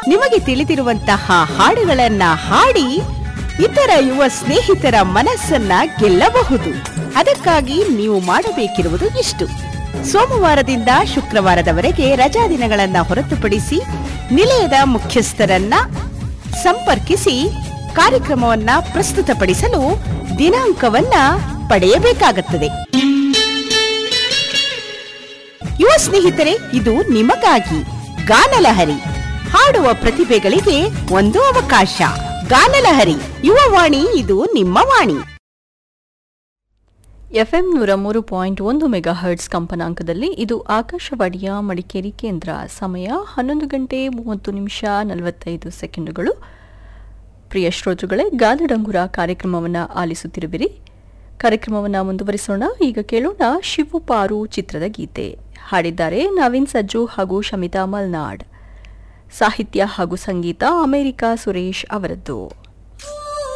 ನಿಮಗೆ ತಿಳಿದಿರುವಂತಹ ಹಾಡುಗಳನ್ನ ಹಾಡಿ ಇತರ ಯುವ ಸ್ನೇಹಿತರ ಮನಸ್ಸನ್ನ ಗೆಲ್ಲಬಹುದು ಅದಕ್ಕಾಗಿ ನೀವು ಮಾಡಬೇಕಿರುವುದು ಇಷ್ಟು ಸೋಮವಾರದಿಂದ ಶುಕ್ರವಾರದವರೆಗೆ ರಜಾ ದಿನಗಳನ್ನ ಹೊರತುಪಡಿಸಿ ನಿಲಯದ ಮುಖ್ಯಸ್ಥರನ್ನ ಸಂಪರ್ಕಿಸಿ ಕಾರ್ಯಕ್ರಮವನ್ನ ಪ್ರಸ್ತುತಪಡಿಸಲು ದಿನಾಂಕವನ್ನ ಪಡೆಯಬೇಕಾಗುತ್ತದೆ ಯುವ ಸ್ನೇಹಿತರೆ ಇದು ನಿಮಗಾಗಿ ಗಾನಲಹರಿ ಹಾಡುವ ಪ್ರತಿಭೆಗಳಿಗೆ ಒಂದು ಅವಕಾಶ ಗಾನಲಹರಿ ಯುವವಾಣಿ ಇದು ನಿಮ್ಮ ವಾಣಿ ಎಫ್ಎಂ ನೂರ ಮೂರು ಪಾಯಿಂಟ್ ಒಂದು ಮೆಗಾ ಹರ್ಟ್ಸ್ ಕಂಪನಾಂಕದಲ್ಲಿ ಇದು ಆಕಾಶವಾಣಿಯ ಮಡಿಕೇರಿ ಕೇಂದ್ರ ಸಮಯ ಹನ್ನೊಂದು ಗಂಟೆ ಮೂವತ್ತು ನಿಮಿಷ ನಲವತ್ತೈದು ಸೆಕೆಂಡುಗಳು ಪ್ರಿಯ ಶ್ರೋತೃಗಳೇ ಗಾನಡಂಗುರ ಕಾರ್ಯಕ್ರಮವನ್ನು ಆಲಿಸುತ್ತಿರುವಿರಿ ಕಾರ್ಯಕ್ರಮವನ್ನು ಮುಂದುವರಿಸೋಣ ಈಗ ಕೇಳೋಣ ಶಿವುಪಾರು ಚಿತ್ರದ ಗೀತೆ ಹಾಡಿದ್ದಾರೆ ನವೀನ್ ಸಜ್ಜು ಹಾಗೂ ಶಮಿತಾ ಮಲ್ನಾಡ್ ಸಾಹಿತ್ಯ ಹಾಗೂ ಸಂಗೀತ ಅಮೆರಿಕ ಸುರೇಶ್ ಅವರದ್ದು